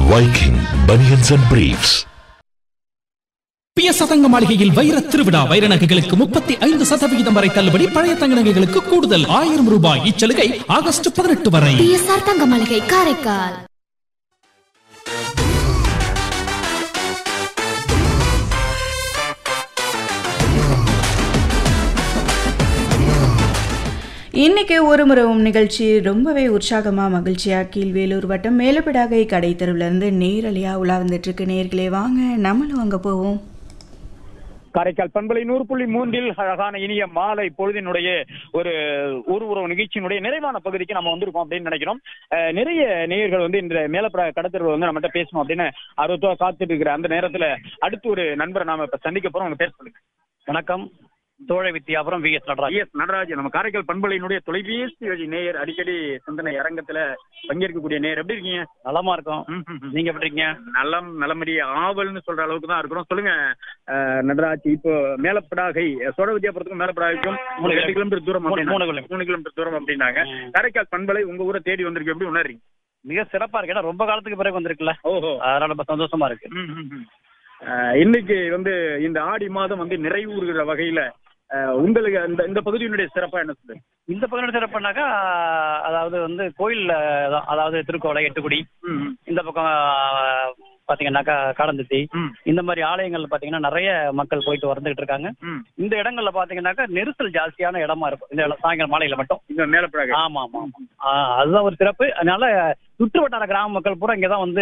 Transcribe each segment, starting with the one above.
Viking Bunions and Briefs. பிய சதங்க மாளிகையில் வைர திருவிழா வைர நகைகளுக்கு முப்பத்தி ஐந்து சதவிகிதம் வரை தள்ளுபடி பழைய தங்க நகைகளுக்கு கூடுதல் ஆயிரம் ரூபாய் இச்சலுகை ஆகஸ்ட் பதினெட்டு வரை பிஎஸ்ஆர் தங்க மளிகை காரைக்கால் இன்னைக்கு ஒரு முறவும் நிகழ்ச்சி ரொம்பவே உற்சாகமாக மகிழ்ச்சியாக கீழ்வேலூர் வட்டம் மேலப்பிடாகை கடை தெருவுலேருந்து நேரலையாக உலா வந்துட்டு இருக்கு நேர்களே வாங்க நம்மளும் அங்கே போவோம் காரைக்கால் பண்பலை நூறு புள்ளி மூன்றில் அழகான இனிய மாலை பொழுதினுடைய ஒரு ஒரு உறவு நிகழ்ச்சியினுடைய நிறைவான பகுதிக்கு நம்ம வந்திருக்கோம் அப்படின்னு நினைக்கிறோம் அஹ் நிறைய நேயர்கள் வந்து இந்த மேலப்புற கடத்தல் வந்து நம்மகிட்ட பேசணும் அப்படின்னு ஆர்வத்தா காத்துட்டு இருக்கிற அந்த நேரத்துல அடுத்து ஒரு நண்பரை நாம இப்ப சந்திக்க போறோம் உங்க பேர் சொல்லுங்க வணக்கம் தோழ Vidyapuram V S Nataraj S Natarajan நம்ம காரைக்கால் பண்பலையினுடைய தொலைபேசி வழி நேயர் அடிக்கடி சிந்தனை அரங்கத்துல பங்கேற்கக்கூடிய நேயர் எப்படி இருக்கீங்க நலமா இருக்கும் ம், ம், ம். நீங்க எப்படி இருக்கீங்க நலம் நலமடி ஆவல்னு சொல்ற அளவுக்கு தான் இருக்கிறோம் சொல்லுங்க அஹ், நடராஜ் இப்போ மேலப்படாகை சோழ வித்யாபுரத்துக்கும் மேலப்படாகைக்கும் மூணு ரெண்டு கிலோமீட்டர் தூரம் மூணு- அப்படின்னா- மூணு கிலோமீட்டர். மூணு கிலோமீட்டர் தூரம் அப்படின்னாங்க ம். காரைக்கால் பண்பலை உங்க ஊரை தேடி வந்திருக்கு எப்படி உணர்றீங்க மிக சிறப்பா இருக்கு ஏன்னா ரொம்ப காலத்துக்கு பிறகு வந்திருக்குல்ல ஓஹோ அதனால ரொம்ப சந்தோஷமா இருக்கு ம், ம், ம். அஹ், இன்னைக்கு வந்து இந்த ஆடி மாதம் வந்து நிறைவுறுகிற வகையில அஹ், உங்களுக்கு இந்த இந்த பகுதியினுடைய சிறப்பா என்ன சொல்லுங்க இந்த பக்கம் சிறப்புனாக்கா அதாவது வந்து கோயில் அதாவது திருக்கோளை எட்டுக்குடி ம், ம். இந்த பக்கம் ஆஹ், பாத்தீங்கன்னாக்கா காடந்துத்தி ம். இந்த மாதிரி ஆலயங்கள்ல பாத்தீங்கன்னா நிறைய மக்கள் போயிட்டு வந்துகிட்டு இருக்காங்க ம். இந்த இடங்கள்ல பாத்தீங்கன்னாக்கா நெரிசல் ஜாஸ்தியான இடமா இருக்கும் இந்த இடம் சாயங்காலம் மாலையில மட்டும் இந்த மேலப்படாகை ஆமா ஆமா ஆமா. ஆ, அதுதான் ஒரு சிறப்பு அதனால சுற்று வட்டார கிராம மக்கள் பூரா இங்கதான் வந்து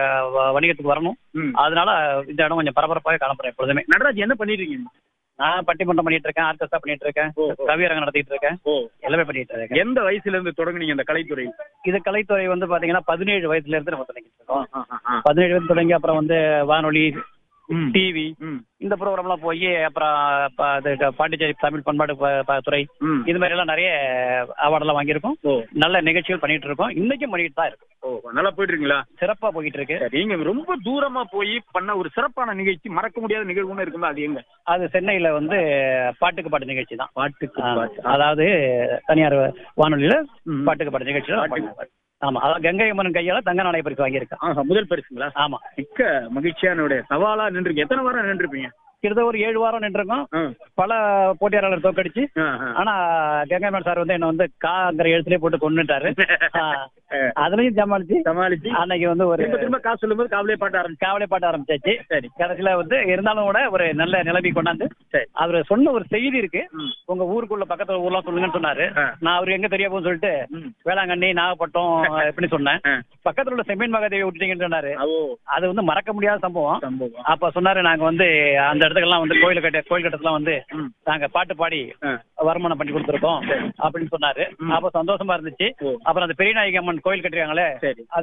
வ- வணிகத்துக்கு வரணும் ம். அதனால இந்த இடம் கொஞ்சம் பரபரப்பாக காணப்படுறேன் எப்பொழுதுமே நடராஜ் என்ன பண்ணிருக்கீங்க நான் பட்டிமன்றம் பண்ணிட்டு இருக்கேன் ஆர்கெஸ்ட்ரா பண்ணிட்டு இருக்கேன் ஓ, ஓ. கவியரங்கம் நடத்திட்டு இருக்கேன் ஓ எல்லாமே பண்ணிட்டு இருக்கேன் எந்த வயசுல இருந்து தொடங்குனீங்க இந்த கலைத்துறை இது கலைத்துறை வந்து பாத்தீங்கன்னா பதினேழு வயசுல இருந்து நம்ம தொடங்கிட்டு இருக்கோம் ஆ, ஆ, ஆ. பதினேழு வயசு தொடங்கி அப்புறம் வந்து வானொலி ம். டிவி ம். இந்த ப்ரோக்ராம்லாம் போய் அப்புறம் ப- அது க- பாண்டிச்சேரி தமிழ் பண்பாடு ப- ப- துறை ம். இது மாதிரி எல்லாம் நிறைய அவார்டெல்லாம் வாங்கியிருக்கோம் ஓ நல்ல நிகழ்ச்சிகள் பண்ணிட்டு இருக்கோம் இன்னைக்கும் பண்ணிட்டு தான் இருக்கு ஓ நல்லா போயிட்டு இருக்கீங்களா சிறப்பா போயிட்டு இருக்கு சரி, நீங்க ரொம்ப தூரமா போய் பண்ண ஒரு சிறப்பான நிகழ்ச்சி மறக்க முடியாத நிகழ்வுன்னு இருக்குமா அது எங்க அது சென்னையில வந்து பாட்டுக்கு பாட்டு நிகழ்ச்சி தான் பாட்டுக்கு ஆ, பாட்டு. அதாவது தனியார் வானொலியில ம். பாட்டுக்கு பாட்டு நிகழ்ச்சியில நான் பாட்டுக்கு பண்ணேன். ஆமா அதான் கங்கை அம்மன் கையால தங்க நாணய பரிசு வாங்கியிருக்கேன் ஆஹா, முதல் பரிசுங்களா ஆமா மிக்க மகிழ்ச்சியான சவாலா நின்று எத்தனை வாரம் நின்றுருப்பீங்க கிட்டத்தட்ட ஒரு ஏழு வாரம் நின்றுருக்கோம் ஆ. பல போட்டியாளர் தோக்கடிச்சு ஆ, ஆ. ஆனா கங்கைமன் சார் வந்து என்ன வந்து காங்கிற எழுத்துலயே போட்டு கொண்டுட்டாரு ஆ, அதுலயும் சமாளிச்சு சமாளிச்சு அன்னைக்கு வந்து ஒரு திரும்ப திரும்ப காசு சொல்லும்போது காவலே பாட்ட ஆரம்பிச்சு காவலை பாட்ட ஆரம்பிச்சாச்சு சரி கடைசியில வந்து இருந்தாலும் கூட ஒரு நல்ல நிலைமை கொண்டாந்து சரி அவரு சொன்ன ஒரு செய்தி இருக்கு ம். உங்க ஊருக்குள்ள பக்கத்துல ஊர்லாம் சொல்லுங்கன்னு சொன்னாரு ஆ. நான் அவரு எங்க தெரிய போகும்னு சொல்லிட்டு ம். வேளாங்கண்ணி நாகப்பட்டினம் எப்படி சொன்னேன் ஆ. பக்கத்துல உள்ள செம்மீன் மகாதேவி விட்டுட்டீங்கன்னு சொன்னாரு ஓ அது வந்து மறக்க முடியாத சம்பவம் சம்பவம் அப்ப சொன்னாரு நாங்க வந்து அந்த இடத்துக்கெல்லாம் வந்து கோயில் கட்ட கோயில் கட்டத்துலாம் வந்து ம். நாங்க பாட்டு பாடி ஆ. வருமானம் பண்ணி கொடுத்துருக்கோம் அப்படின்னு சொன்னாரு ம். அப்ப சந்தோஷமா இருந்துச்சு ஓ. அப்புறம் அந்த பெரியநாயகி அம்மன் கோயில் கட்டுறாங்களே சரி